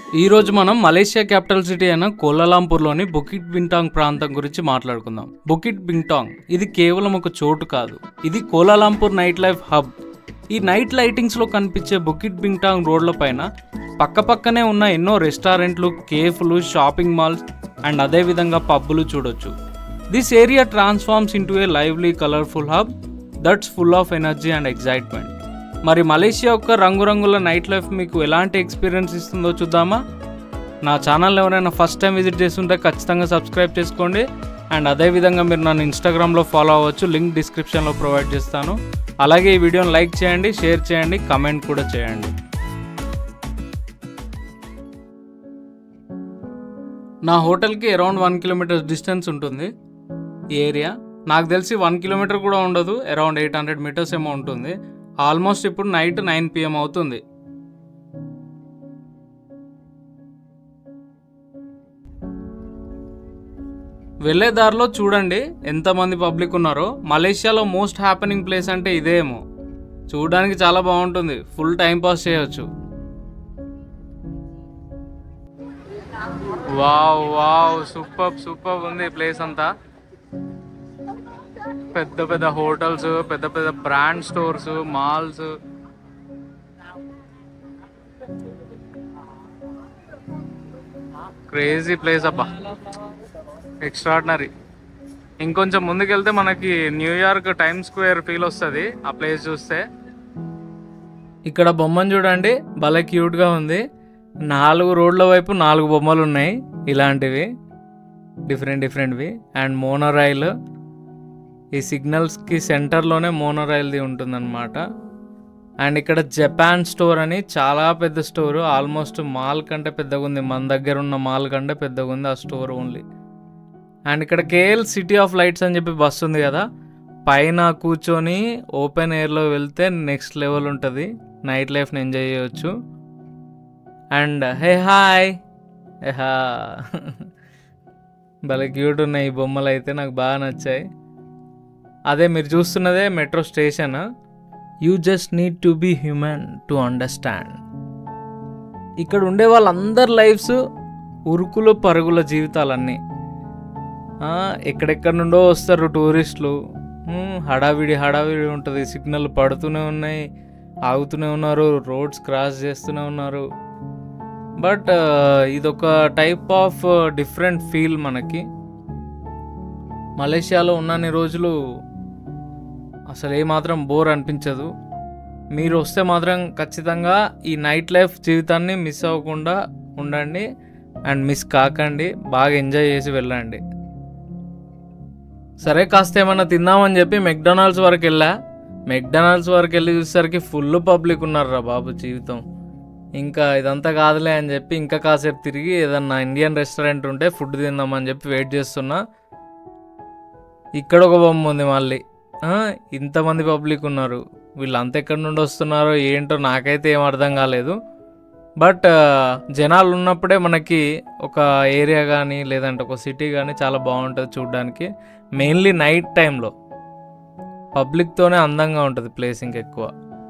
ఈరోజు మనం Malaysia capital city అయిన కోలాలంపూర్లోని బుకిట్ బింటాంగ్ ప్రాంతం గురించి మాట్లాడుకుందాం బుకిట్ బింటాంగ్ ఇది కేవలం ఒక చోటు కాదు ఇది కోలాలంపూర్ నైట్ లైఫ్ హబ్ ఈ నైట్ లైటింగ్స్లో కనిపించే బుకిట్ బింటాంగ్ రోడ్ల పైన పక్కపక్కనే ఉన్న ఎన్నో రెస్టారెంట్లు కేఫ్లు షాపింగ్ మాల్స్ అండ్ అదేవిధంగా పబ్బులు చూడొచ్చు this area transforms into a lively colourful hub that's full of energy and excitement మరి మలేషియా యొక్క రంగురంగుల నైట్ లైఫ్ మీకు ఎలాంటి ఎక్స్పీరియన్స్ ఇస్తుందో చూద్దామా నా ఛానల్ ఎవరైనా ఫస్ట్ టైం విజిట్ చేస్తుంటే ఖచ్చితంగా సబ్స్క్రైబ్ చేసుకోండి అండ్ అదేవిధంగా మీరు నన్ను ఇన్స్టాగ్రామ్లో ఫాలో అవ్వచ్చు లింక్ డిస్క్రిప్షన్లో ప్రొవైడ్ చేస్తాను అలాగే ఈ వీడియోని లైక్ చేయండి షేర్ చేయండి కమెంట్ కూడా చేయండి నా హోటల్కి అరౌండ్ వన్ కిలోమీటర్ డిస్టెన్స్ ఉంటుంది ఈ ఏరియా నాకు తెలిసి వన్ కిలోమీటర్ కూడా ఉండదు అరౌండ్ ఎయిట్ హండ్రెడ్ మీటర్స్ ఏమో ఉంటుంది ఆల్మోస్ట్ ఇప్పుడు నైట్ నైన్ పిఎం అవుతుంది వెళ్ళే దారిలో చూడండి ఎంతమంది పబ్లిక్ ఉన్నారో మలేషియాలో మోస్ట్ హ్యాపెనింగ్ ప్లేస్ అంటే ఇదేమో చూడడానికి చాలా బాగుంటుంది ఫుల్ టైం పాస్ చేయొచ్చు వావ్ వావ్ సూపర్ సూపర్ ఉంది ప్లేస్ అంతా పెద్ద పెద్ద హోటల్స్ పెద్ద పెద్ద brand stores malls crazy place అబ్బా ఎక్స్ట్రాడినరీ ఇంకొంచెం ముందుకెళ్తే మనకి న్యూయార్క్ టైమ్ స్క్వేర్ ఫీల్ వస్తుంది ఆ ప్లేస్ చూస్తే ఇక్కడ బొమ్మను చూడండి భలే క్యూట్గా ఉంది నాలుగు రోడ్ల వైపు నాలుగు బొమ్మలు ఉన్నాయి ఇలాంటివి డిఫరెంట్ డిఫరెంట్వి అండ్ మోనోరైల్ ఈ సిగ్నల్స్కి సెంటర్లోనే మోనోరైల్ది ఉంటుందన్నమాట అండ్ ఇక్కడ జపాన్ స్టోర్ అని చాలా పెద్ద స్టోర్ ఆల్మోస్ట్ మాల్ కంటే పెద్దగా ఉంది మన దగ్గర ఉన్న మాల్ కంటే పెద్దగా ఉంది ఆ స్టోర్ ఓన్లీ అండ్ ఇక్కడ కేఎల్ సిటీ ఆఫ్ లైట్స్ అని చెప్పి బస్ ఉంది కదా పైన కూర్చొని ఓపెన్ ఎయిర్లో వెళ్తే నెక్స్ట్ లెవెల్ ఉంటుంది నైట్ లైఫ్ని ఎంజాయ్ చేయొచ్చు అండ్ హే హాయ్ హా భలే క్యూట్ ఉన్నాయి ఈ బొమ్మలు అయితే నాకు బాగా నచ్చాయి అదే మీరు చూస్తున్నదే metro station you just need to be human to understand ఇక్కడ ఉండే వాళ్ళందరి లైఫ్స్ ఉరుకులు పరుగుల జీవితాలన్నీ ఆ, ఎక్కడెక్కడ నుండో వస్తారు టూరిస్టులు ఉమ్, హడావిడి హడావిడి ఉంటుంది సిగ్నల్ పడుతూనే ఉన్నాయి ఆగుతూనే ఉన్నారు రోడ్స్ క్రాస్ చేస్తూనే ఉన్నారు బట్ ఇదొక టైప్ ఆఫ్ డిఫరెంట్ ఫీల్ మనకి మలేషియాలో ఉన్నన్ని రోజులు అసలు ఏమాత్రం బోర్ అనిపించదు మీరు వస్తే మాత్రం ఖచ్చితంగా ఈ నైట్ లైఫ్ జీవితాన్ని మిస్ అవ్వకుండా ఉండండి అండ్ మిస్ కాకండి బాగా ఎంజాయ్ చేసి వెళ్ళండి సరే కాస్త ఏమన్నా తిందామని చెప్పి మెక్డొనాల్డ్స్ వరకు వెళ్ళా మెక్డొనాల్డ్స్ వరకు వెళ్ళి చూసేసరికి ఫుల్ పబ్లిక్ ఉన్నారా బాబు జీవితం ఇంకా ఇదంతా కాదులే అని చెప్పి ఇంకా కాసేపు తిరిగి ఏదన్నా ఇండియన్ రెస్టారెంట్ ఉంటే ఫుడ్ తిందామని చెప్పి వెయిట్ చేస్తున్నా ఇక్కడ ఒక బొమ్మ ఉంది మళ్ళీ ఆ, ఇంతమంది పబ్లిక్ ఉన్నారు వీళ్ళంతా ఎక్కడి నుండి వస్తున్నారో ఏంటో నాకైతే ఏం అర్థం కాలేదు బట్ జనాలు ఉన్నప్పుడే మనకి ఒక ఏరియా కానీ లేదంటే ఒక సిటీ కానీ చాలా బాగుంటుంది చూడడానికి మెయిన్లీ నైట్ టైంలో పబ్లిక్తోనే అందంగా ఉంటుంది ప్లేస్ ఇంకెక్కువ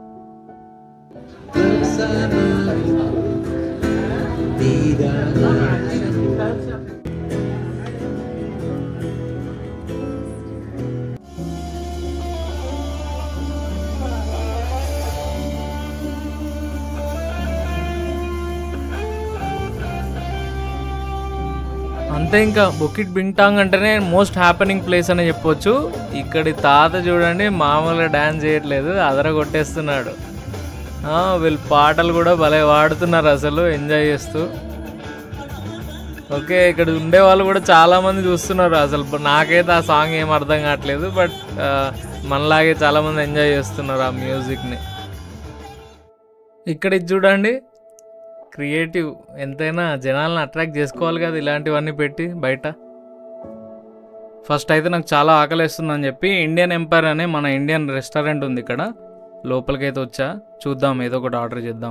అంతే ఇంకా బుకిట్ బింటాంగ్ అంటేనే మోస్ట్ హ్యాపెనింగ్ ప్లేస్ అని చెప్పొచ్చు ఇక్కడి తాత చూడండి మామూలుగా డ్యాన్స్ చేయట్లేదు అదర కొట్టేస్తున్నాడు ఆ, వీళ్ళు పాటలు కూడా భలే పాడుతున్నారు అసలు ఎంజాయ్ చేస్తూ ఓకే ఇక్కడ ఉండే వాళ్ళు కూడా చాలా మంది చూస్తున్నారు అసలు నాకైతే ఆ సాంగ్ ఏం అర్థం కావట్లేదు బట్ మనలాగే చాలా మంది ఎంజాయ్ చేస్తున్నారు ఆ మ్యూజిక్ని ఇక్కడ ఇది చూడండి క్రియేటివ్ ఎంతైనా జనాలను అట్రాక్ట్ చేసుకోవాలి కదా ఇలాంటివన్నీ పెట్టి బయట ఫస్ట్ అయితే నాకు చాలా ఆకలిస్తుందని చెప్పి ఇండియన్ ఎంపైర్ అనే మన ఇండియన్ రెస్టారెంట్ ఉంది ఇక్కడ లోపలికైతే వచ్చా చూద్దాం ఏదో ఒకటి ఆర్డర్ చేద్దాం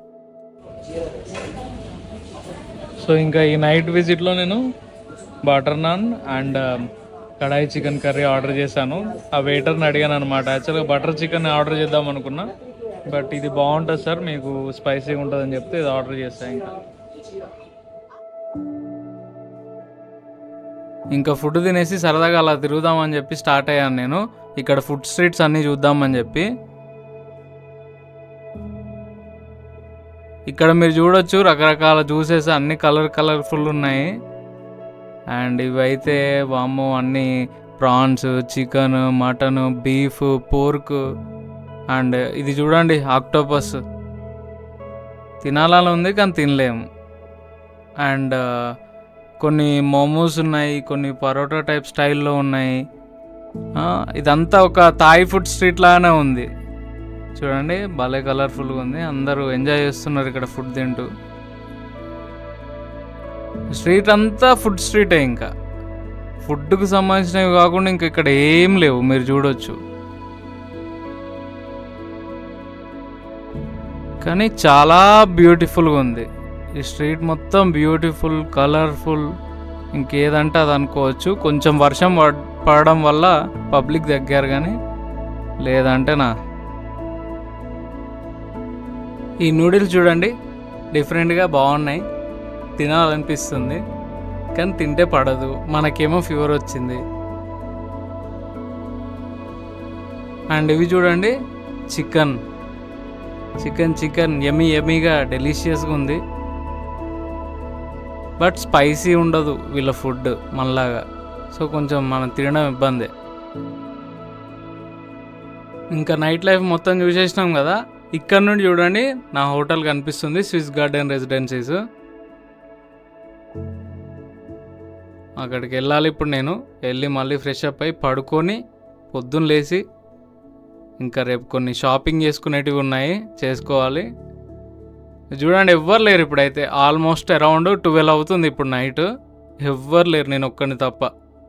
సో ఇంకా ఈ నైట్ విజిట్లో నేను butter naan and kadai chicken curry order చేశాను ఆ వెయిటర్ని అడిగాను అనమాట యాక్చువల్గా బటర్ చికెన్ ఆర్డర్ చేద్దాం అనుకున్నా బట్ ఇది బాగుంటుంది సార్ మీకు స్పైసీగా ఉంటుందని చెప్తే ఇది ఆర్డర్ చేస్తాను ఇంకా ఇంకా ఫుడ్ తినేసి సరదాగా అలా తిరుగుదామని చెప్పి స్టార్ట్ అయ్యాను నేను ఇక్కడ ఫుడ్ స్ట్రీట్స్ అన్నీ చూద్దామని చెప్పి ఇక్కడ మీరు చూడొచ్చు రకరకాల జ్యూసెస్ అన్ని కలర్ కలర్ఫుల్ ఉన్నాయి అండ్ ఇవైతే వాము అన్ని prawns chicken mutton beef pork and ఇది చూడండి ఆక్టోపస్ తినాలని ఉంది కానీ తినలేము అండ్ కొన్ని మోమోస్ ఉన్నాయి కొన్ని పరోటా టైప్ స్టైల్లో ఉన్నాయి ఆ, ఇదంతా ఒక థాయ్ ఫుడ్ స్ట్రీట్ లాగానే ఉంది చూడండి భలే కలర్ఫుల్గా ఉంది అందరూ ఎంజాయ్ చేస్తున్నారు ఇక్కడ ఫుడ్ తింటూ స్ట్రీట్ అంతా ఫుడ్ స్ట్రీటే ఇంకా ఫుడ్కి సంబంధించినవి కాకుండా ఇంకా ఇక్కడ ఏం లేవు మీరు చూడొచ్చు కానీ చాలా బ్యూటిఫుల్గా ఉంది ఈ స్ట్రీట్ మొత్తం బ్యూటిఫుల్ కలర్ఫుల్ ఇంకేదంటే అది అనుకోవచ్చు కొంచెం వర్షం పడ్- పడడం వల్ల పబ్లిక్ దగ్గర కానీ లేదంటే నా ఈ నూడిల్స్ చూడండి డిఫరెంట్గా బాగున్నాయి తినాలనిపిస్తుంది కానీ తింటే పడదు మనకేమో ఫీవర్ వచ్చింది అండ్ ఇవి చూడండి చికెన్ చికెన్ చికెన్ ఎమీ ఎమీగా డెలిషియస్గా ఉంది బట్ స్పైసీ ఉండదు వీళ్ళ ఫుడ్ మనలాగా సో కొంచెం మనం తినడం ఇబ్బంది ఇంకా నైట్ లైఫ్ మొత్తం చూసేసినాం కదా ఇక్కడ నుండి చూడండి నా హోటల్ కనిపిస్తుంది స్విస్ గార్డెన్ రెసిడెన్సీస్ అక్కడికి వెళ్ళాలి ఇప్పుడు నేను వెళ్ళి మళ్ళీ ఫ్రెష్ అప్ అయి పడుకొని పొద్దున్న లేచి ఇంకా రేపు కొన్ని షాపింగ్ చేసుకునేటివి ఉన్నాయి చేసుకోవాలి చూడండి ఎవ్వరు లేరు ఇప్పుడైతే ఆల్మోస్ట్ అరౌండ్ ట్వెల్వ్ అవుతుంది ఇప్పుడు నైట్ ఎవ్వరు లేరు నేను ఒక్కడిని తప్ప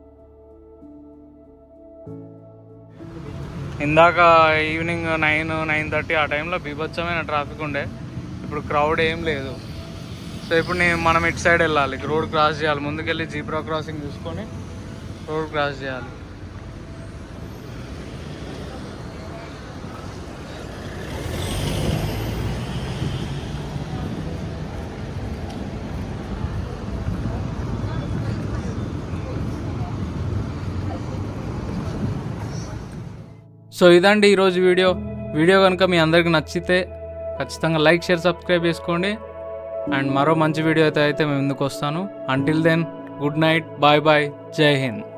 ఇందాక ఈవినింగ్ నైన్ నైన్ థర్టీ ఆ టైంలో బీభత్సమైన ట్రాఫిక్ ఉండే ఇప్పుడు క్రౌడ్ ఏం లేదు సో ఇప్పుడు నేను మనం ఇటు సైడ్ వెళ్ళాలి రోడ్ క్రాస్ చేయాలి ముందుకెళ్ళి జీబ్రా క్రాసింగ్ చూసుకొని రోడ్ క్రాస్ చేయాలి సో ఇదండి ఈరోజు వీడియో వీడియో కనుక మీ అందరికి నచ్చితే ఖచ్చితంగా లైక్ షేర్ సబ్స్క్రైబ్ చేసుకోండి అండ్ మరో మంచి వీడియో అయితే అయితే మేము ముందుకు వస్తాను until then good night bye bye జై హింద్